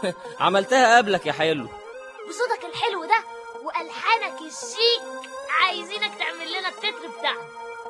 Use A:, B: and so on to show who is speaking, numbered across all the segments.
A: عملتها قبلك يا حلو
B: بصوتك الحلو ده والحانك الشيك عايزينك تعمل لنا التتر بتاعنا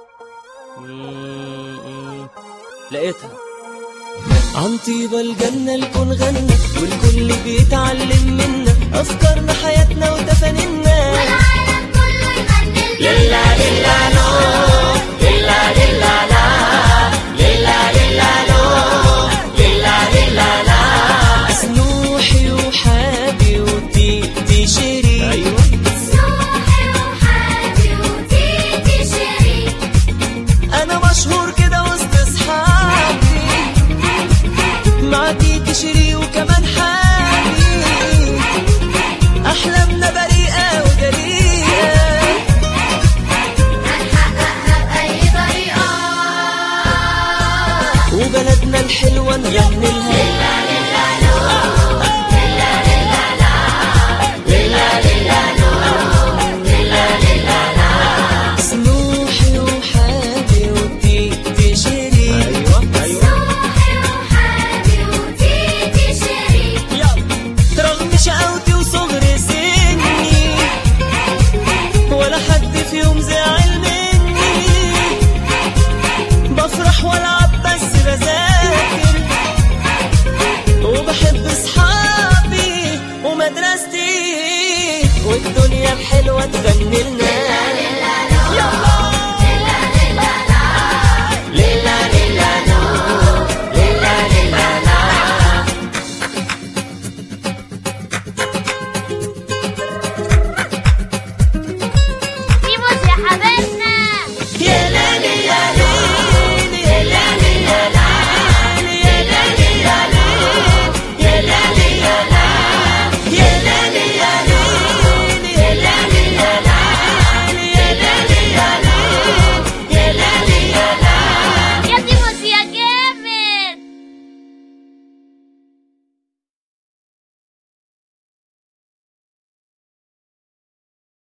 A: مم، مم. لقيتها
C: عن طيبة الجنة الكون غنى والكل بيتعلم منا أفكارنا حياتنا وتفانينا
B: والعالم كله يغني
C: للا للا لو للا للا لا للا للا لو للا للا لا سنوحي وحابي وتيتي شيرين أيوة
B: سوحي وحادي وتيتي شيرين
C: أنا مشهور كده وسط أصحابي مع تيتي شيري وكمان حابي أحلامنا بريئة وجريئة
B: هنحققها بأي طريقة
C: وبلدنا الحلوة نغني لها سنوحي وحابي وتيتي شيري أيوة
B: سوحي وحادي وتيتي شيرين
C: رغم شقاوتي وصغر سني ولا حد فيهم زعل مني بفرح والعب بس بذاكر وبحب اصحابي ومدرستي والدنيا الحلوه تغني لنا